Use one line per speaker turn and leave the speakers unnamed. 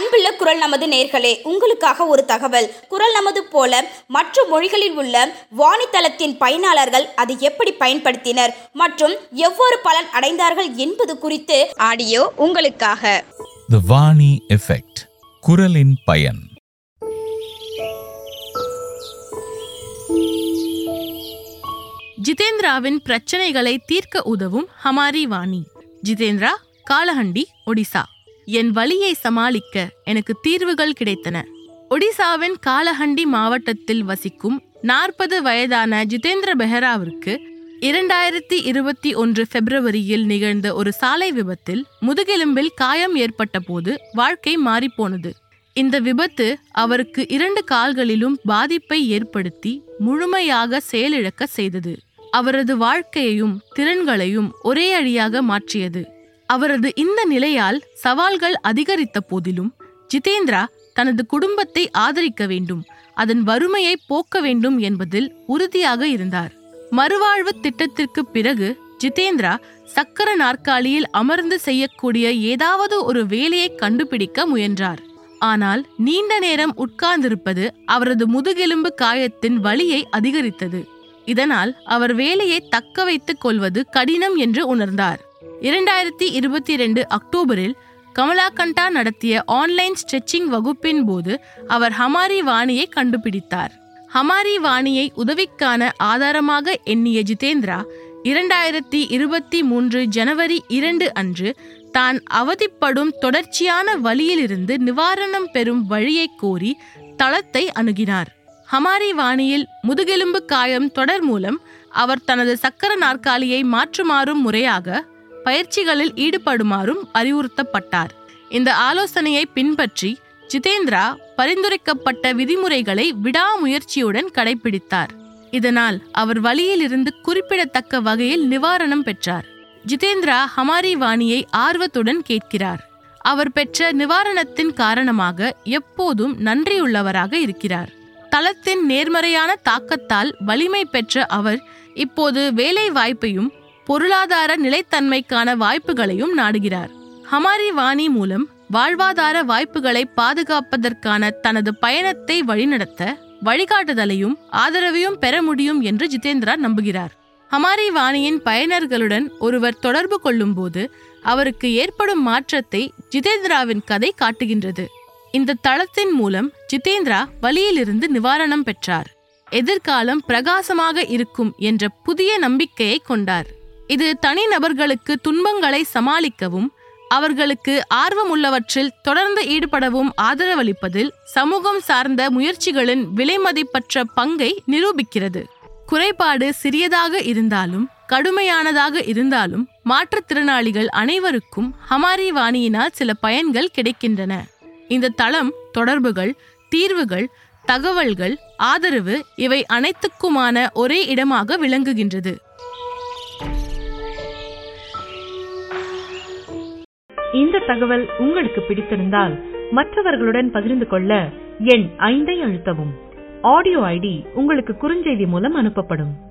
அன்புள்ள குரல் நமது நேர்களே உங்களுக்காக ஒரு தகவல் குரல் நமது போல மற்ற மொழிகளில் உள்ள வாணித்தளத்தின் பயனாளர்கள் அதை எப்படி பயன்படுத்தினர் மற்றும் எவ்வாறு பலன் அடைந்தார்கள் என்பது குறித்து ஆடியோ உங்களுக்காக
த வாணி எஃபெக்ட் குரலின் பயன்
ஜிதேந்திராவின் பிரச்சனைகளை தீர்க்க உதவும் ஹமாரி வாணி ஜிதேந்திரா காலஹண்டி ஒடிசா என் வலியை சமாளிக்க எனக்கு தீர்வுகள் கிடைத்தன ஒடிசாவின் காலஹண்டி மாவட்டத்தில் வசிக்கும் நாற்பது வயதான ஜிதேந்திர பெஹராவிற்கு இரண்டாயிரத்தி இருபத்தி ஒன்று பிப்ரவரியில் நிகழ்ந்த ஒரு சாலை விபத்தில் முதுகெலும்பில் காயம் ஏற்பட்ட போது வாழ்க்கை மாறிப்போனது இந்த விபத்து அவருக்கு இரண்டு கால்களிலும் பாதிப்பை ஏற்படுத்தி முழுமையாக செயலிழக்க செய்தது அவரது வாழ்க்கையையும் திறன்களையும் ஒரே அடியாக மாற்றியது அவரது இந்த நிலையால் சவால்கள் அதிகரித்த போதிலும் ஜிதேந்திரா தனது குடும்பத்தை ஆதரிக்க வேண்டும் அதன் வறுமையை போக்க வேண்டும் என்பதில் உறுதியாக இருந்தார் மறுவாழ்வு திட்டத்திற்கு பிறகு ஜிதேந்திரா சக்கர நாற்காலியில் அமர்ந்து செய்யக்கூடிய ஏதாவது ஒரு வேலையை கண்டுபிடிக்க முயன்றார் ஆனால் நீண்ட நேரம் உட்கார்ந்திருப்பது அவரது முதுகெலும்பு காயத்தின் வலியை அதிகரித்தது இதனால் அவர் வேலையை தக்க வைத்துக் கொள்வது கடினம் என்று உணர்ந்தார் இரண்டாயிரத்தி இருபத்தி ரெண்டு அக்டோபரில் கமலாகண்டா நடத்திய ஆன்லைன் ஸ்ட்ரெச்சிங் வகுப்பின் போது அவர் ஹமாரி வாணியை கண்டுபிடித்தார் ஹமாரி வாணியை உதவிக்கான ஆதாரமாக எண்ணிய ஜிதேந்திரா இரண்டாயிரத்தி இருபத்தி மூன்று ஜனவரி இரண்டு அன்று தான் அவதிப்படும் தொடர்ச்சியான வழியிலிருந்து நிவாரணம் பெறும் வழியை கோரி தளத்தை அணுகினார் ஹமாரி வாணியில் முதுகெலும்பு காயம் தொடர் மூலம் அவர் தனது சக்கர நாற்காலியை மாற்றுமாறும் முறையாக பயிற்சிகளில் ஈடுபடுமாறும் அறிவுறுத்தப்பட்டார் இந்த ஆலோசனையை பின்பற்றி ஜிதேந்திரா பரிந்துரைக்கப்பட்ட விதிமுறைகளை விடாமுயற்சியுடன் கடைபிடித்தார் இதனால் அவர் வழியிலிருந்து குறிப்பிடத்தக்க வகையில் நிவாரணம் பெற்றார் ஜிதேந்திரா ஹமாரி வாணியை ஆர்வத்துடன் கேட்கிறார் அவர் பெற்ற நிவாரணத்தின் காரணமாக எப்போதும் நன்றியுள்ளவராக இருக்கிறார் தளத்தின் நேர்மறையான தாக்கத்தால் வலிமை பெற்ற அவர் இப்போது வேலை வாய்ப்பையும் பொருளாதார நிலைத்தன்மைக்கான வாய்ப்புகளையும் நாடுகிறார் ஹமாரி வாணி மூலம் வாழ்வாதார வாய்ப்புகளை பாதுகாப்பதற்கான தனது பயணத்தை வழிநடத்த வழிகாட்டுதலையும் ஆதரவையும் பெற முடியும் என்று ஜிதேந்திரா நம்புகிறார் ஹமாரி வாணியின் பயனர்களுடன் ஒருவர் தொடர்பு கொள்ளும்போது அவருக்கு ஏற்படும் மாற்றத்தை ஜிதேந்திராவின் கதை காட்டுகின்றது இந்த தளத்தின் மூலம் ஜிதேந்திரா வலியிலிருந்து நிவாரணம் பெற்றார் எதிர்காலம் பிரகாசமாக இருக்கும் என்ற புதிய நம்பிக்கையை கொண்டார் இது தனிநபர்களுக்கு துன்பங்களை சமாளிக்கவும் அவர்களுக்கு ஆர்வமுள்ளவற்றில் தொடர்ந்து ஈடுபடவும் ஆதரவளிப்பதில் சமூகம் சார்ந்த முயற்சிகளின் விலைமதிப்பற்ற பங்கை நிரூபிக்கிறது குறைபாடு சிறியதாக இருந்தாலும் கடுமையானதாக இருந்தாலும் மாற்றுத்திறனாளிகள் அனைவருக்கும் ஹமாரி வாணியினால் சில பயன்கள் கிடைக்கின்றன இந்த தளம் தொடர்புகள் தீர்வுகள் தகவல்கள் ஆதரவு இவை அனைத்துக்குமான ஒரே இடமாக விளங்குகின்றது
இந்த தகவல் உங்களுக்கு பிடித்திருந்தால் மற்றவர்களுடன் பகிர்ந்து கொள்ள எண் ஐந்தை அழுத்தவும் ஆடியோ ஐடி உங்களுக்கு குறுஞ்செய்தி மூலம் அனுப்பப்படும்